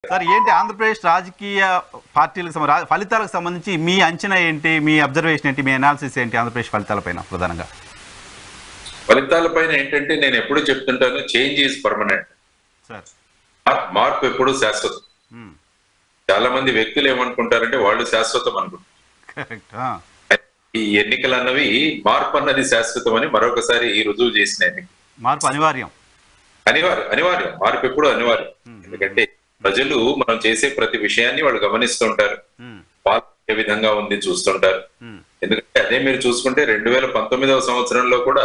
Sir ఏంటి ఆంధ్రప్రదేశ్ రాజకీయ పార్టీలకు సంబ- రా- ఫలితాలకు సంబంధించి మీ అంచనా ఏంటి మీ అబ్జర్వేషన్ ఏంటి మీ అనాలిసిస్ ఏంటి ఆంధ్రప్రదేశ్ ఫలితాలపైన ప్రధానంగా ఫలితాలపైన ఏంటంటే నేను ఎప్పుడు చెప్తుంటాను చేంజ్ ఈజ్ పర్మనెంట్ సార్ మార్పు ఎప్పుడు శాశ్వతం మ్మ్. చాలా మంది వ్యక్తులు ఏమనుకుంటారంటే వాళ్ళు శాశ్వతం అనుకుంటారు కరెక్ట్ ఆ. ఈ ఎన్నికలు అన్నవి మార్పు అన్నది శాశ్వతం అని మరొకసారి రుజువు చేసిన ఎన్నిక మార్పు అనివార్యం అనివార్యం అనివార్యం మార్పు ఎప్పుడు అనివార్యం ఎందుకంటే ప్రజలు మనం చేసే ప్రతి విషయాన్ని వాళ్ళు గమనిస్తుంటారు మ్మ్. పాలన ఏ విధంగా ఉంది చూస్తుంటారు మ్మ్. ఎందుకంటే అదే మీరు చూసుకుంటే రెండు వేల పంతొమ్మిదవ సంవత్సరంలో కూడా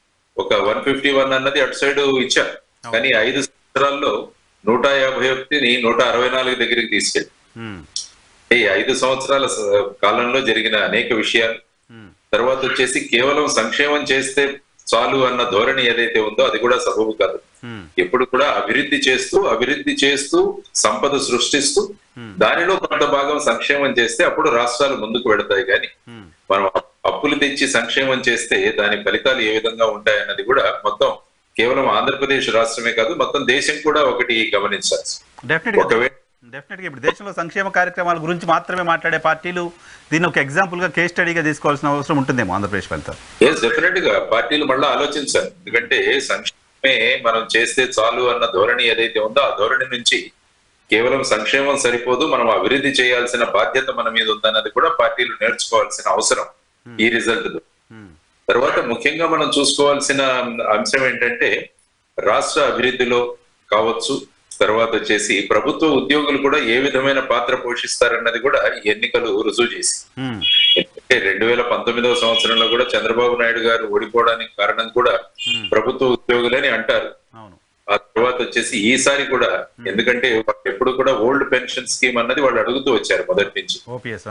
ఒక వన్ ఫిఫ్టీ వన్ అన్నది అటు సైడ్ ఇచ్చారు కానీ ఐదు సంవత్సరాల్లో నూట యాభై ఒకటిని నూట అరవై నాలుగు దగ్గరికి తీసుకెళ్ళి మ్మ్. ఈ ఐదు సంవత్సరాల స- కాలంలో జరిగిన అనేక విషయాలు మ్మ్. తర్వాత వచ్చేసి కేవలం సంక్షేమం చేస్తే చాలు అన్న ధోరణి ఏదైతే ఉందో అది కూడా సబబు కాదు మ్మ్. ఎప్పుడు కూడా అభివృద్ధి చేస్తూ అభివృద్ధి చేస్తూ సంపద సృష్టిస్తూ దానిలో కొంత భాగం సంక్షేమం చేస్తే అప్పుడు రాష్ట్రాలు ముందుకు వెళతాయి కానీ మ్మ్. మనం అప్- అప్పులు తెచ్చి సంక్షేమం చేస్తే దాని ఫలితాలు ఏ విధంగా ఉంటాయన్నది కూడా మొత్తం కేవలం ఆంధ్రప్రదేశ్ రాష్ట్రమే కాదు మొత్తం దేశం కూడా ఒకటి గమనించాల్సి డెఫినెట్గా ఒకవేళ డెఫినెట్గా ఇప్పుడు దేశంలో సంక్షేమ కార్యక్రమాల గురించి మాత్రమే మాట్లాడే పార్టీలు దీన్ని ఒక ఎగ్జాంపుల్గా కేస్ స్టడీగా తీసుకోవాల్సిన అవసరం ఉంటుందేమో ఆంధ్రప్రదేశ్ ఫలితాలు ఎస్ డెఫినెట్ గా పార్టీలు మళ్ళీ ఆలోచించాలి ఎందుకంటే సంక్షేమమే మనం చేస్తే చాలు అన్న ధోరణి ఏదైతే ఉందో ఆ ధోరణి నుంచి కేవలం సంక్షేమం సరిపోదు మనం అభివృద్ధి చేయాల్సిన బాధ్యత మన మీద ఉందన్నది కూడా పార్టీలు నేర్చుకోవాల్సిన అవసరం ఈ రిజల్ట్ మ్మ్. తర్వాత ముఖ్యంగా మనం చూసుకోవాల్సిన అంశం ఏంటంటే రాష్ట్ర అభివృద్ధిలో కావచ్చు తర్వాత వచ్చేసి ప్రభుత్వ ఉద్యోగులు కూడా ఏ విధమైన పాత్ర పోషిస్తారన్నది కూడా ఈ ఎన్నికలు రుజువు చేసి మ్మ్. ఎందుకంటే రెండు వేల పంతొమ్మిదవ సంవత్సరంలో కూడా చంద్రబాబు నాయుడు గారు ఓడిపోవడానికి కారణం కూడా ప్రభుత్వ ఉద్యోగులని అంటారు అవును ఆ తర్వాత వచ్చేసి ఈసారి కూడా ఎందుకంటే వాళ్ళు ఎప్పుడు కూడా ఓల్డ్ పెన్షన్ స్కీమ్ అన్నది వాళ్ళు అడుగుతూ వచ్చారు మొదటి నుంచి ఓపీఎస్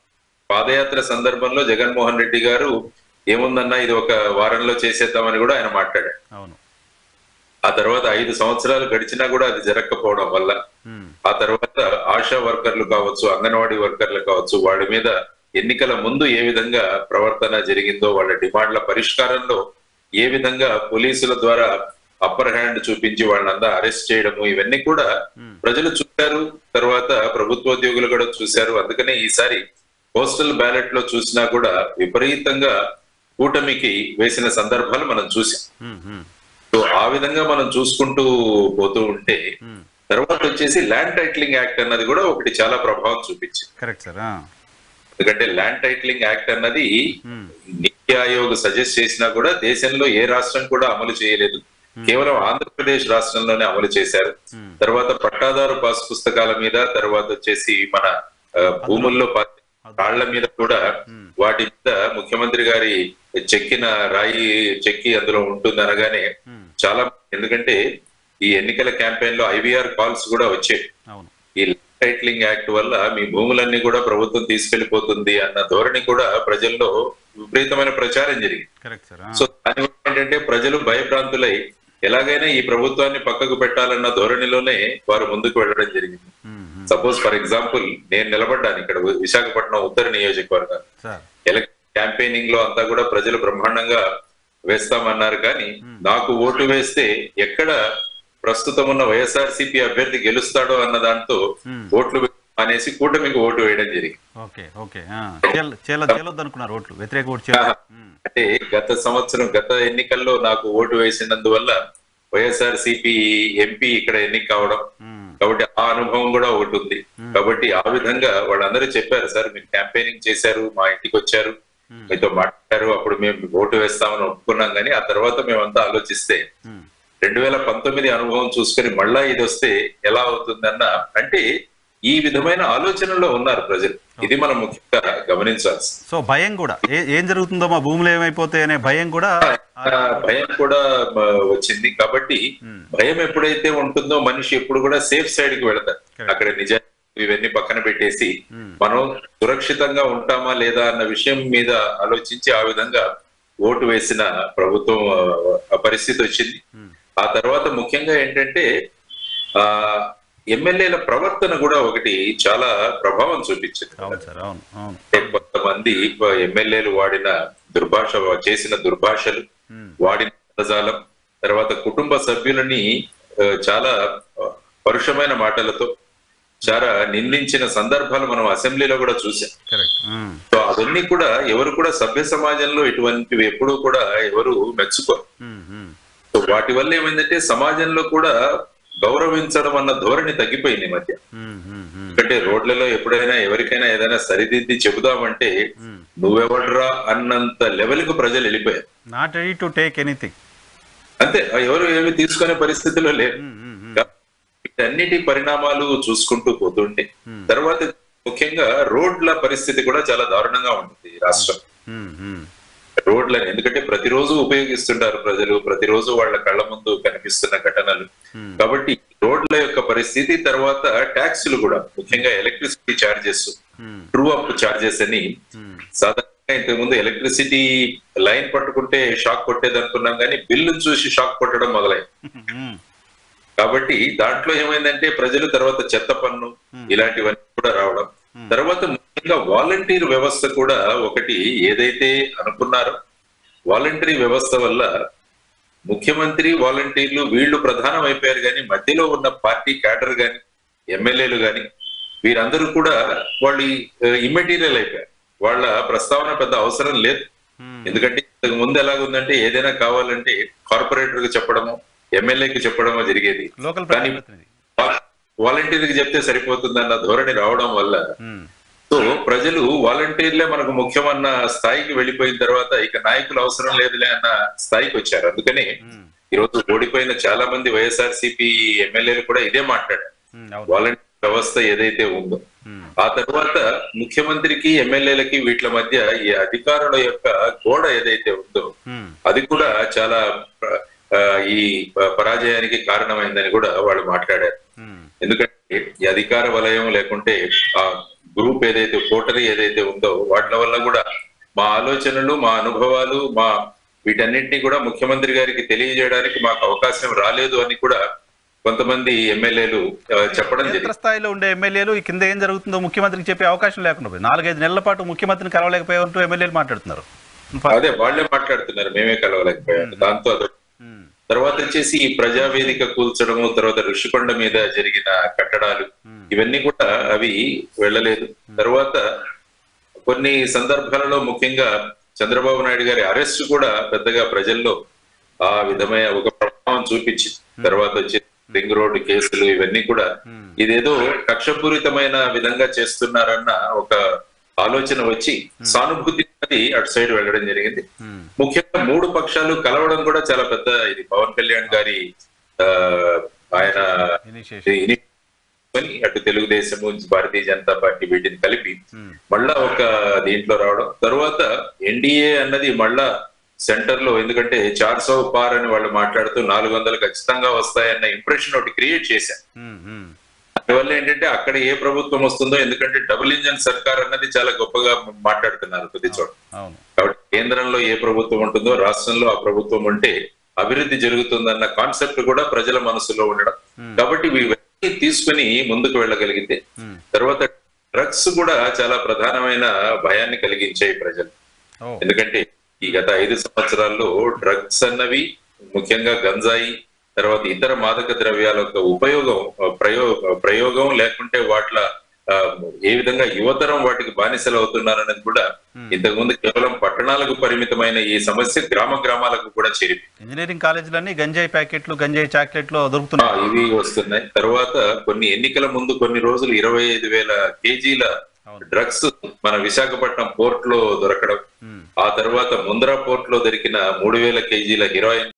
పాదయాత్ర సందర్భంలో జగన్మోహన్ రెడ్డి గారు ఏముందన్నా ఇది ఒక వారంలో చేసేద్దామని కూడా ఆయన మాట్లాడారు అవును ఆ తర్వాత ఐదు సంవత్సరాలు గడిచినా కూడా అది జరగకపోవడం వల్ల మ్మ్. ఆ తర్వాత ఆశా వర్కర్లు కావచ్చు అంగన్వాడీ వర్కర్లు కావచ్చు వాళ్ళ మీద ఎన్నికల ముందు ఏ విధంగా ప్రవర్తన జరిగిందో వాళ్ళ డిమాండ్ల పరిష్కారంలో ఏ విధంగా పోలీసుల ద్వారా అప్పర్ హ్యాండ్ చూపించి వాళ్ళంతా అరెస్ట్ చేయడము ఇవన్నీ కూడా ప్రజలు చూశారు తర్వాత ప్రభుత్వోద్యోగులు కూడా చూశారు అందుకనే ఈసారి పోస్టల్ బ్యాలెట్ లో చూసినా కూడా విపరీతంగా కూటమికి వేసిన సందర్భాలు మనం చూసాం మ్మ్. మ్మ్. సో ఆ విధంగా మనం చూసుకుంటూ పోతూ ఉంటే మ్మ్. తర్వాత వచ్చేసి ల్యాండ్ టైటిలింగ్ యాక్ట్ అన్నది కూడా ఒకటి చాలా ప్రభావం చూపించింది కరెక్ట్ సార్ ఆ. ఎందుకంటే ల్యాండ్ టైటిలింగ్ యాక్ట్ అన్నది మ్మ్. నీతి ఆయోగ్ సజెస్ట్ చేసినా కూడా దేశంలో ఏ రాష్ట్రం కూడా అమలు చేయలేదు కేవలం ఆంధ్రప్రదేశ్ రాష్ట్రంలోనే అమలు చేశారు మ్మ్. తర్వాత పట్టాదారు పాస్ పుస్తకాల మీద తర్వాత వచ్చేసి మన ఆ, భూముల్లో పా- రాళ్ల మీద కూడా వాటి మీద ముఖ్యమంత్రి గారి చెక్కిన రాయి చెక్కి అందులో ఉంటుంది అనగానే మ్మ్. చాలా ఎందుకంటే ఈ ఎన్నికల క్యాంపెయిన్ లో ఐవీఆర్ కాల్స్ కూడా వచ్చాయి అవును ఈ టైటిలింగ్ యాక్ట్ వల్ల మీ భూములన్నీ కూడా ప్రభుత్వం తీసుకెళ్లిపోతుంది అన్న ధోరణి కూడా ప్రజల్లో విపరీతమైన ప్రచారం జరిగింది కరెక్ట్ సార్ ఆ. సో దానివల్ల ఏంటంటే ప్రజలు భయభ్రాంతులై ఎలాగైనా ఈ ప్రభుత్వాన్ని పక్కకు పెట్టాలన్న ధోరణిలోనే వారు ముందుకు వెళ్ళడం జరిగింది hmm. Hmm. Suppose for example నేను నిలబడ్డాను ఇక్కడ విశాఖపట్నం ఉత్తర నియోజకవర్గం సార్ ఎలక్షన్ క్యాంపెయినింగ్ లో అంతా కూడా ప్రజలు బ్రహ్మాండంగా వేస్తామన్నారు కానీ నాకు ఓటు వేస్తే ఎక్కడ ప్రస్తుతం ఉన్న వైఎస్ఆర్సీపీ అభ్యర్థి గెలుస్తాడో అన్న దాంతో ఓట్లు అనేసి కూటమికి ఓటు వేయడం జరిగింది ఓకే ఓకే ఆ. చేల చేల చేయొద్దు అనుకున్నారు ఓట్లు వ్యతిరేక ఓటు చేయాలి అంటే గత సంవత్సరం గత ఎన్నికల్లో నాకు ఓటు వేసినందువల్ల వైఎస్ఆర్ సిపి ఎంపీ ఇక్కడ ఎన్నిక కావడం కాబట్టి ఆ అనుభవం కూడా ఒకటి ఉంది కాబట్టి ఆ విధంగా వాళ్ళందరూ చెప్పారు సార్ మీరు క్యాంపెయినింగ్ చేశారు మా ఇంటికి వచ్చారు మీతో మాట్లాడారు అప్పుడు మేము ఓటు వేస్తామని ఒప్పుకున్నాం కానీ ఆ తర్వాత మేమంతా ఆలోచిస్తే రెండు వేల పంతొమ్మిది అనుభవం చూసుకొని మళ్ళా ఇది వస్తే ఎలా అవుతుందన్న అంటే ఈ విధమైన ఆలోచనలో ఉన్నారు ప్రజలు ఇది మనం ముఖ్యంగా గమనించాల్సి సో భయం కూడా ఏ- ఏం జరుగుతుందో మా భూములు ఏమైపోతాయి అనే భయం కూడా ఆ భయం కూడా మ, వచ్చింది కాబట్టి భయం ఎప్పుడైతే ఉంటుందో మనిషి ఎప్పుడు కూడా సేఫ్ సైడ్ కి వెళతారు అక్కడ నిజాలు ఇవన్నీ పక్కన పెట్టేసి మనం సురక్షితంగా ఉంటామా లేదా అన్న విషయం మీద ఆలోచించి ఆ విధంగా ఓటు వేసిన ప్రభుత్వం ఆ, ఆ పరిస్థితి వచ్చింది ఆ తర్వాత ముఖ్యంగా ఏంటంటే ఆ ఎమ్మెల్యేల ప్రవర్తన కూడా ఒకటి చాలా ప్రభావం చూపించింది అవును సార్ అవును అవును అంటే కొంతమంది ఎమ్మెల్యేలు వాడిన దుర్భాష చేసిన దుర్భాషలు వాడిన పదజాలం తర్వాత కుటుంబ సభ్యులని ఆ, చాలా ఆ, పరుషమైన మాటలతో చాలా నిందించిన సందర్భాలు మనం అసెంబ్లీలో కూడా చూసాం కరెక్ట్ సో అవన్నీ కూడా ఎవరు కూడా సభ్య సమాజంలో ఇటువంటివి ఎప్పుడూ కూడా ఎవరు మెచ్చుకోరు సో వాటి వల్ల ఏమైందంటే సమాజంలో కూడా గౌరవించడం అన్న ధోరణి తగ్గిపోయింది ఈ మధ్య ఎందుకంటే రోడ్లలో ఎప్పుడైనా ఎవరికైనా ఏదైనా సరిదిద్ది చెబుదామంటే నువ్వెవడరా అన్నంత లెవెల్ కు ప్రజలు వెళ్ళిపోయారు not ready to take anything అంతే ఎవరు ఏమి తీసుకునే పరిస్థితిలో లేరు వీటన్నిటి పరిణామాలు చూసుకుంటూ పోతుంటే తర్వాత ముఖ్యంగా రోడ్ల పరిస్థితి కూడా చాలా దారుణంగా ఉంటుంది ఈ రాష్ట్రం రోడ్లని ఎందుకంటే ప్రతిరోజు ఉపయోగిస్తుంటారు ప్రజలు ప్రతిరోజు వాళ్ళ కళ్ళ ముందు కనిపిస్తున్న ఘటనలు కాబట్టి రోడ్ల యొక్క పరిస్థితి తర్వాత ట్యాక్సులు కూడా ముఖ్యంగా electricity charges true up charges అని సాధారణంగా ఇంతకు ముందు ఎలక్ట్రిసిటీ లైన్ పట్టుకుంటే షాక్ కొట్టేది అనుకున్నాం కానీ బిల్లును చూసి షాక్ కొట్టడం మొదలైంది కాబట్టి దాంట్లో ఏమైందంటే ప్రజలు తర్వాత చెత్త పన్ను ఇలాంటివన్నీ కూడా రావడం తర్వాత ముఖ్యంగా వాలంటీర్ వ్యవస్థ కూడా ఒకటి ఏదైతే అనుకున్నారో వాలంటరీ వ్యవస్థ వల్ల ముఖ్యమంత్రి వాలంటీర్లు వీళ్ళు ప్రధానం అయిపోయారు కానీ మధ్యలో ఉన్న పార్టీ క్యాడర్ గాని ఎమ్మెల్యేలు గాని వీరందరూ కూడా వాళ్ళు ఇమ్మెటీరియల్ అయిపోయారు వాళ్ళ ప్రస్తావన పెద్ద అవసరం లేదు ఎందుకంటే ఇంతకు ముందు ఎలాగుందంటే ఏదైనా కావాలంటే కార్పొరేటర్ కి చెప్పడము ఎమ్మెల్యేకి చెప్పడమో జరిగేది లోకల్ కానీ వాలంటీర్కి చెప్తే సరిపోతుందన్న ధోరణి రావడం వల్ల సో ప్రజలు వాలంటీర్లే మనకు ముఖ్యమన్న స్థాయికి వెళ్ళిపోయిన తర్వాత ఇక నాయకులు అవసరం లేదులే అన్న స్థాయికి వచ్చారు అందుకని ఈ రోజు ఓడిపోయిన చాలా మంది వైఎస్ఆర్ సిపి ఎమ్మెల్యేలు కూడా ఇదే మాట్లాడారు వాలంటీర్ వ్యవస్థ ఏదైతే ఉందో ఆ తర్వాత ముఖ్యమంత్రికి ఎమ్మెల్యేలకి వీటి మధ్య ఈ అధికారుల యొక్క గోడ ఏదైతే ఉందో అది కూడా చాలా ప్ర- ఆ, ఈ ప- పరాజయానికి కారణమైందని కూడా వాళ్ళు మాట్లాడారు ఎందుకంటే ఈ అధికార వలయం లేకుంటే ఆ గ్రూప్ ఏదైతే కోటరీ ఏదైతే ఉందో వాటి వల్ల కూడా మా ఆలోచనలు మా అనుభవాలు మా వీటన్నింటినీ కూడా ముఖ్యమంత్రి గారికి తెలియజేయడానికి మాకు అవకాశం రాలేదు అని కూడా కొంతమంది ఎమ్మెల్యేలు ఆ, చెప్పడం జరిగింది కేంద్ర స్థాయిలో ఉండే ఎమ్మెల్యేలు ఈ కింద ఏం జరుగుతుందో ముఖ్యమంత్రికి చెప్పే అవకాశం లేకుండా పోయింది నాలుగైదు నెలల పాటు ముఖ్యమంత్రిని కలవలేకపోయారంటూ ఎమ్మెల్యేలు మాట్లాడుతున్నారు అదే వాళ్ళే మాట్లాడుతున్నారు మేమే కలవలేకపోయాం దాంతో అదొక ఉమ్, తర్వాత వచ్చేసి ఈ ప్రజావేదిక కూల్చడము తర్వాత ఋషికొండ మీద జరిగిన కట్టడాలు ఇవన్నీ కూడా అవి వెళ్ళలేదు తర్వాత కొన్ని సందర్భాలలో ముఖ్యంగా చంద్రబాబు నాయుడు గారి అరెస్ట్ కూడా పెద్దగా ప్రజల్లో ఆ విధమైన ఒక ప్రభావం చూపించింది తర్వాత వచ్చి రింగ్ రోడ్డు కేసులు ఇవన్నీ కూడా ఇదేదో కక్షపూరితమైన విధంగా చేస్తున్నారన్న ఒక ఆలోచన వచ్చి సానుభూతి అనేది అటు సైడ్ వెళ్ళడం జరిగింది ఉమ్, ముఖ్యంగా మూడు పక్షాలు కలవడం కూడా చాలా పెద్ద ఇది పవన్ కళ్యాణ్ గారి ఆ, ఆయన ఇనిషియేషన్ ఇది అని అటు తెలుగుదేశము భారతీయ జనతా పార్టీ వీటిని కలిపి ఉమ్, మళ్ళా ఒక దీంట్లో రావడం తర్వాత ఎన్డీఏ అన్నది మళ్ళా సెంటర్ లో ఎందుకంటే చార్ సౌ పార్ అని వాళ్ళు మాట్లాడుతూ నాలుగు వందలు ఖచ్చితంగా వస్తాయన్న ఇంప్రెషన్ ఒకటి క్రియేట్ చేశారు ఉమ్, ఉమ్, అందువల్ల ఏంటంటే అక్కడ ఏ ప్రభుత్వం వస్తుందో ఎందుకంటే డబుల్ ఇంజన్ సర్కార్ అన్నది చాలా గొప్పగా మాట్లాడుతున్నారు ప్రతి చోట అవును కాబట్టి కేంద్రంలో ఏ ప్రభుత్వం ఉంటుందో రాష్ట్రంలో ఆ ప్రభుత్వం ఉంటే అభివృద్ధి జరుగుతుందన్న కాన్సెప్ట్ కూడా ప్రజల మనసులో ఉండడం కాబట్టి ఇవన్నీ తీసుకుని ముందుకు వెళ్ళగలిగితే ఉమ్, తర్వాత డ్రగ్స్ కూడా చాలా ప్రధానమైన భయాన్ని కలిగించాయి ప్రజలు ఓ ఎందుకంటే ఈ గత ఐదు సంవత్సరాల్లో డ్రగ్స్ అన్నవి ముఖ్యంగా గంజాయి తర్వాత ఇతర మాదక ద్రవ్యాల యొక్క ఉపయోగం ప్రయోగ ప్రయోగం లేకుంటే వాట్ల ఆ, ఏ విధంగా యువతరం వాటికి బానిసలు అవుతున్నారనేది కూడా ఇంతకుముందు కేవలం పట్టణాలకు పరిమితమైన ఈ సమస్య గ్రామ గ్రామాలకు కూడా చేరింది ఇంజనీరింగ్ కాలేజీలన్నీ గంజాయి ప్యాకెట్లు గంజాయి చాక్లెట్లు ఆ, దొరుకుతున్నాయి ఇవి వస్తున్నాయి తర్వాత కొన్ని ఎన్నికల ముందు కొన్ని రోజులు ఇరవై ఐదు వేల కేజీల అవును. డ్రగ్స్ మన విశాఖపట్నం పోర్ట్ లో దొరకడం ఉమ్, ఆ తర్వాత ముంద్రా పోర్ట్ లో దొరికిన మూడు వేల కేజీల హీరోయిన్